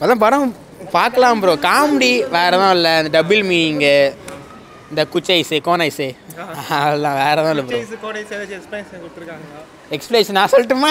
அதான் படம் பார்க்கலாம் ப்ரோ காமெடி வேறு எதுவும் இல்லை இந்த டபுள் மீனிங்கு இந்த குச்சை ஐஸு கோன் ஐஸு அதெல்லாம் வேறு எதுவும் இல்லை ப்ரோ சைஸ் கோடை சேவை எக்ஸ்பீரியன்ஸ் கொடுத்துருக்காங்க எக்ஸ்பிளேஷன் நான் சொல்லட்டுமா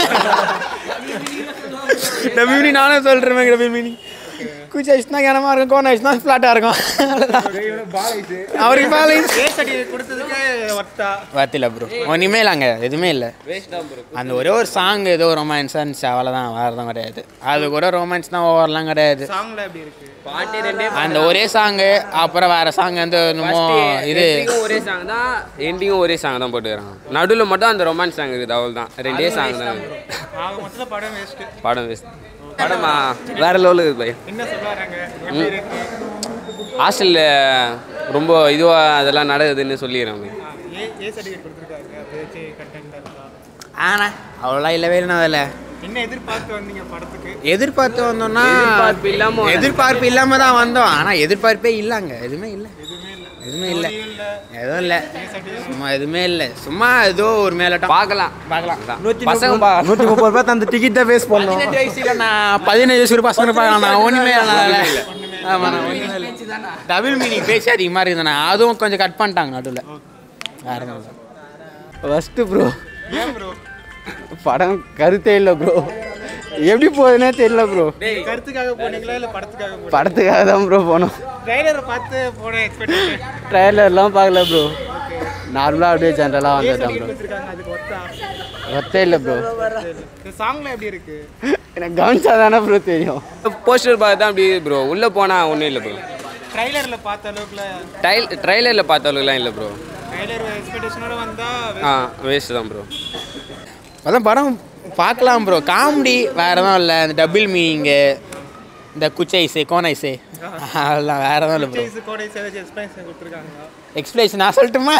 டபுள் மீனிங் நானே சொல்கிறேன் டபுள் மீனிங் குச்சை ஐஸ்னா கனமாக இருக்கும் கோன் ஐஸ்னா ஃப்ளாட்டாக இருக்கும் அவ்வளோதான் அவருக்கு மேலே ஏ சர்டிஃபிகேட் கொடுத்ததுக்கு ஒர்த்தா வார்த்தையில் ப்ரோ ஒன்றுமே இல்லைங்க எதுவுமே இல்லை அந்த ஒரே ஒரு சாங் ஏதோ ரொமான்ஸாக இருந்துச்சு அவ்வளோதான் வேறு எதுவும் கிடையாது அது கூட ரொமான்ஸ் தான் ஓவர்லாம் கிடையாது சாங்ல எப்படி இருக்கு பாட்டு ரெண்டே அந்த ஒரே சாங்கு அப்புறம் வேற சாங் வந்து என்னமோ இது எண்டிங்கும் ஒரே சாங் தான் எண்டிங்கும் ஒரே சாங் தான் போட்டுக்கிறாங்க நடுவில் மட்டும் அந்த ரொமான்ஸ் சாங் இருக்குது அவள் தான் ரெண்டே சாங் தான் இருக்குது. ஆக மொத்தத்தில் படம் வேஸ்ட்டு படம் வேஸ்ட் படமா வேற லெவலில் இருக்குது பை என்ன சொல்ல வராங்க எப்படி இருக்கு ஹாஸ்டலில் ரொம்ப இதுவாக அதெல்லாம் நடக்குதுன்னு சொல்லிடுறேன் by ah, A A certificate கொடுத்துருக்காங்க பேச்சு கண்டென்ட் இருக்கா ஆனா அவ்வளோலாம் இல்லவே இல்லை அதில் என்ன எதிர்பார்த்து வந்தீங்க படத்துக்கு எதிர்பார்த்து வந்தோம்னா எதிர்பார்ப்பு இல்லாம எதிர்பார்ப்பு இல்லாம தான் வந்தோம் ஆனால் எதிர்பார்ப்பே இல்லைங்க எதுவுமே இல்லை எதுவுமே இல்லை எதுவுமே இல்லை இல்ல எதுவும் இல்லை சும்மா எதுவுமே இல்லை சும்மா ஏதோ ஒரு மேலட்டம் பார்க்கலாம் பார்க்கலாம் பசங்க பார்க்கலாம் நூற்றி முப்பது ரூபாய் அந்த டிக்கெட் தான் வேஸ்ட் பண்ணோம் பதினெட்டு வயசுல நான் பதினஞ்சு வயசு பசங்க பார்க்கலாம் நான் ஒன்றுமே இல்லை ஆமாம் நான் ஒன்றுமே இல்லை டபுள் மீனிங் பேசி அதிகமாக இருக்குதுண்ணா அதுவும் கொஞ்சம் கட் பண்ணிட்டாங்க நடுவில் வேற ஒண்ணும் இல்ல. ஃபஸ்ட்டு ப்ரோ ஏன் ப்ரோ படம் கருத்தே இல்லை ப்ரோ எப்படி போகுதுன்னே தெரியல ப்ரோ கருத்துக்காக போனீங்களா இல்லை படத்துக்காக போனீங்களா படத்துக்காக தான் ப்ரோ போனோம் ட்ரைலரை பார்த்து போன எக்ஸ்பெக்டேஷன் ட்ரைலர்லாம் பார்க்கல ப்ரோ நார்மலாக அப்படியே ஜென்ரலாக ஏ வந்துட்டேன் ப்ரோ சர்டிஃபிகேட் கொடுத்துருக்காங்க அதுக்கு ஒர்த்தா ஒத்தே இல்லை ப்ரோ இந்த சாங்ல எப்படி இருக்கு எனக்கு கவனிச்சா தானே ப்ரோ தெரியும் போஸ்டர் பார்த்து தான் அப்படி ப்ரோ உள்ளே போனால் ஒன்றும் இல்லை ப்ரோ ட்ரைலர்ல பார்த்த அளவுக்குல ட்ரைல் ட்ரைலரில் பார்த்த அளவுக்குலாம் இல்லை ப்ரோ ட்ரைலர் எக்ஸ்பெக்டேஷனோட வந்தா ஆ வேஸ்ட் தான் ப்ரோ அதான் படம் பார்க்கலாம் ப்ரோ காமெடி வேறு எதுவும் இல்லை இந்த டபுள் மீனிங்கு இந்த குச்சை ஐஸு கோன் ஐஸு அதெல்லாம் வேறு எதுவும் இல்லை ப்ரோ சைஸ் கோடை சேவை எக்ஸ்பீரியன்ஸ் கொடுத்துருக்காங்க எக்ஸ்பிளேஷன் நான் சொல்லட்டுமா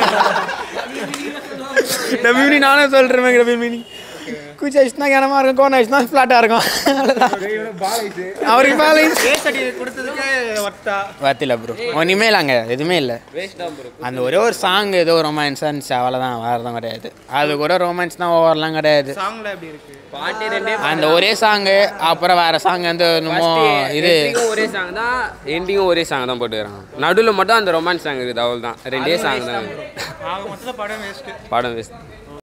டபுள் மீனிங் நானே சொல்கிறேன் டபுள் மீனிங் குச்சை ஐஸ்னா கனமாக இருக்கும் கோன் ஐஸ்னா ஃப்ளாட்டாக இருக்கும் அவ்வளோதான் அவருக்கு மேலே ஏ சர்டிஃபிகேட் கொடுத்ததுக்கு ஒர்த்தா வார்த்தையில் ப்ரோ ஒன்றுமே இல்லைங்க எதுவுமே இல்லை வேஸ்ட் தான் ப்ரோ அந்த ஒரே ஒரு சாங் ஏதோ ரொமான்ஸாக இருந்துச்சு அவ்வளோதான் வேறு எதுவும் கிடையாது அது கூட ரொமான்ஸ் தான் ஓவர்லாம் கிடையாது சாங்ல எப்படி இருக்கு பாட்டு ரெண்டே அந்த ஒரே சாங்கு அப்புறம் வேற சாங் வந்து என்னமோ இது எண்டிங்கும் ஒரே சாங் தான் எண்டிங்கும் ஒரே சாங் தான் போட்டுக்கிறாங்க நடுவில் மட்டும் அந்த ரொமான்ஸ் சாங் இருக்குது அவள் தான் ரெண்டே சாங் தான் இருக்குது. ஆக மொத்தத்தில் படம் வேஸ்ட்டு படம் வேஸ்ட்